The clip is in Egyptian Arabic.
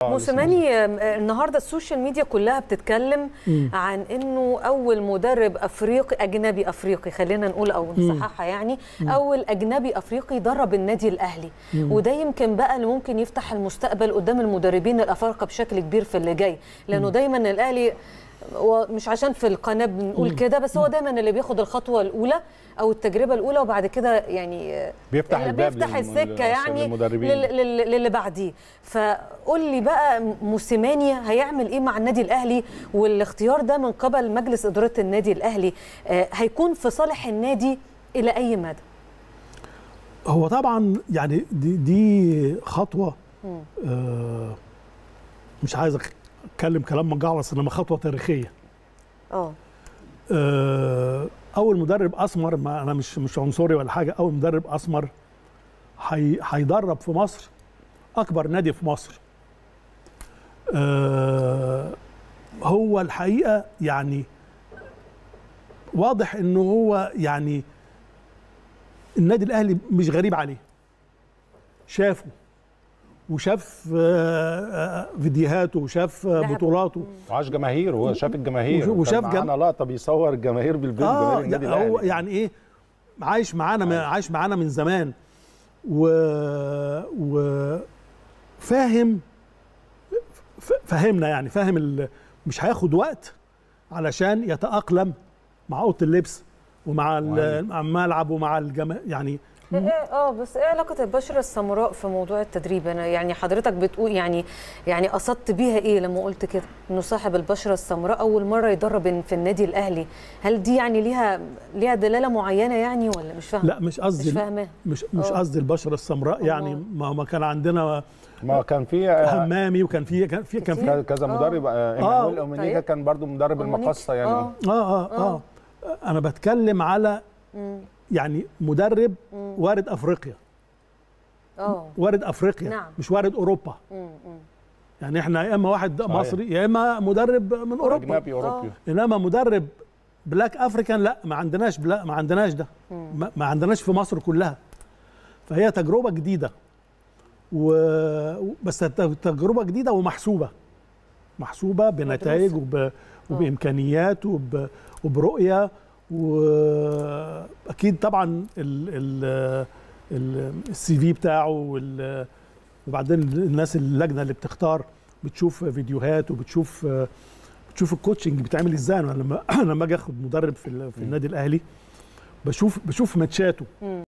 موسيماني آه، النهارده السوشيال ميديا كلها بتتكلم عن انه اول مدرب افريقي اجنبي افريقي خلينا نقول او نصححها يعني اول اجنبي افريقي درب النادي الاهلي وده يمكن بقى اللي ممكن يفتح المستقبل قدام المدربين الافارقه بشكل كبير في اللي جاي لانه دايما الاهلي ومش عشان في القناه بنقول كده بس هو دايما اللي بياخد الخطوه الاولى او التجربه الاولى وبعد كده يعني آه، بيفتح اللي الباب بيفتح للم- السكه يعني للمدربين. لل- لل- للي بعديه فقول لي بقى موسيماني هيعمل ايه مع النادي الاهلي والاختيار ده من قبل مجلس اداره النادي الاهلي آه، هيكون في صالح النادي الى اي مدى هو طبعا يعني دي, دي خطوه آه مش عايز اتكلم كلام مجعلص انما خطوه تاريخيه اه آه اول مدرب اسمر ما انا مش مش عنصري ولا حاجه اول مدرب اسمر هي- هيدرب في مصر اكبر نادي في مصر آه هو الحقيقه يعني واضح انه هو يعني النادي الاهلي مش غريب عليه شافه وشاف آه، آه، فيديوهاته وشاف آه، لعب. بطولاته وعاش جماهير هو شاف الجماهير وش- وشاف وكان جم- معانا لقطه بيصور الجماهير بالفيديو جماهير اه النادي يعني هو الاهلي يعني ايه عايش معانا من عايش معانا من زمان و و فاهم ف- فهمنا يعني فاهم ال... مش هياخد وقت علشان يتأقلم مع اوضه اللبس ومع ال- مع الملعب ومع الجماهير يعني إيه- إيه- اه بس ايه علاقه البشره السمراء في موضوع التدريب انا يعني حضرتك بتقول يعني يعني قصدت بيها ايه لما قلت كده انه صاحب البشره السمراء اول مره يدرب في النادي الاهلي هل دي يعني ليها ليها دلاله معينه يعني ولا مش فاهمه لا مش قصدي مش فاهماها مش مش آه. قصدي البشره السمراء يعني أمال. ما ما كان عندنا ما كان في آه، همامي وكان في كان في كان في كتير. كذا آه. مدرب آه، ايمانويل اومينيجا طيب. كان برضو مدرب أومونيك. المقصه يعني آه. اه اه اه انا بتكلم على مم. يعني مدرب وارد افريقيا اه وارد افريقيا نعم. مش وارد اوروبا مم، مم. يعني احنا يا اما واحد صحيح. مصري يا اما مدرب من اوروبا اجنبي اوروبي انما مدرب بلاك افريكان لا ما عندناش بلا ما عندناش ده ما, ما عندناش في مصر كلها فهي تجربه جديده و بس ت- تجربه جديده ومحسوبه محسوبه بنتائج وب... وبامكانيات وب... وبرؤيه واكيد طبعا ال... ال... ال... السي في بتاعه وال... وبعدين الناس اللجنه اللي بتختار بتشوف فيديوهات وبتشوف بتشوف الكوتشنج بيتعمل ازاي انا لما لما اجي اخد مدرب في, ال- في النادي الاهلي بشوف بشوف ماتشاته